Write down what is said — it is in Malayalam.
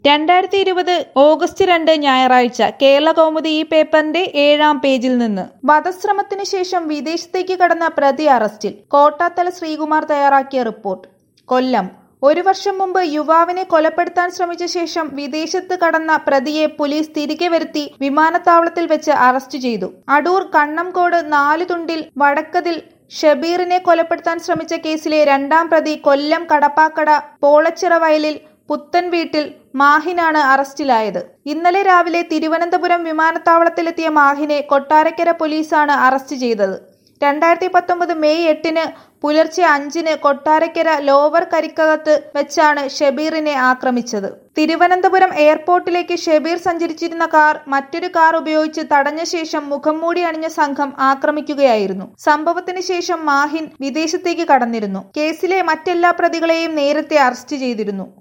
രണ്ടായിരത്തി ഇരുപത് ഓഗസ്റ്റ് രണ്ട് ഞായറാഴ്ച കേരള കൗമുദി ഈ പേപ്പറിന്റെ ഏഴാം പേജിൽ നിന്ന് വധശ്രമത്തിനു ശേഷം വിദേശത്തേക്ക് കടന്ന പ്രതി അറസ്റ്റിൽ കോട്ടാത്തല ശ്രീകുമാർ തയ്യാറാക്കിയ റിപ്പോർട്ട് കൊല്ലം ഒരു വർഷം മുമ്പ് യുവാവിനെ കൊലപ്പെടുത്താൻ ശ്രമിച്ച ശേഷം വിദേശത്ത് കടന്ന പ്രതിയെ പോലീസ് തിരികെ വരുത്തി വിമാനത്താവളത്തിൽ വെച്ച് അറസ്റ്റ് ചെയ്തു അടൂർ കണ്ണംകോട് നാലുതുണ്ടിൽ വടക്കതിൽ ഷബീറിനെ കൊലപ്പെടുത്താൻ ശ്രമിച്ച കേസിലെ രണ്ടാം പ്രതി കൊല്ലം കടപ്പാക്കട പോളച്ചിറ വയലിൽ പുത്തൻ വീട്ടിൽ മാഹിനാണ് അറസ്റ്റിലായത് ഇന്നലെ രാവിലെ തിരുവനന്തപുരം വിമാനത്താവളത്തിലെത്തിയ മാഹിനെ കൊട്ടാരക്കര പോലീസാണ് അറസ്റ്റ് ചെയ്തത് രണ്ടായിരത്തി പത്തൊമ്പത് മെയ് എട്ടിന് പുലർച്ചെ അഞ്ചിന് കൊട്ടാരക്കര ലോവർ കരിക്കകത്ത് വെച്ചാണ് ഷബീറിനെ ആക്രമിച്ചത് തിരുവനന്തപുരം എയർപോർട്ടിലേക്ക് ഷബീർ സഞ്ചരിച്ചിരുന്ന കാർ മറ്റൊരു കാർ ഉപയോഗിച്ച് തടഞ്ഞ ശേഷം മുഖംമൂടി അണിഞ്ഞ സംഘം ആക്രമിക്കുകയായിരുന്നു സംഭവത്തിന് ശേഷം മാഹിൻ വിദേശത്തേക്ക് കടന്നിരുന്നു കേസിലെ മറ്റെല്ലാ പ്രതികളെയും നേരത്തെ അറസ്റ്റ് ചെയ്തിരുന്നു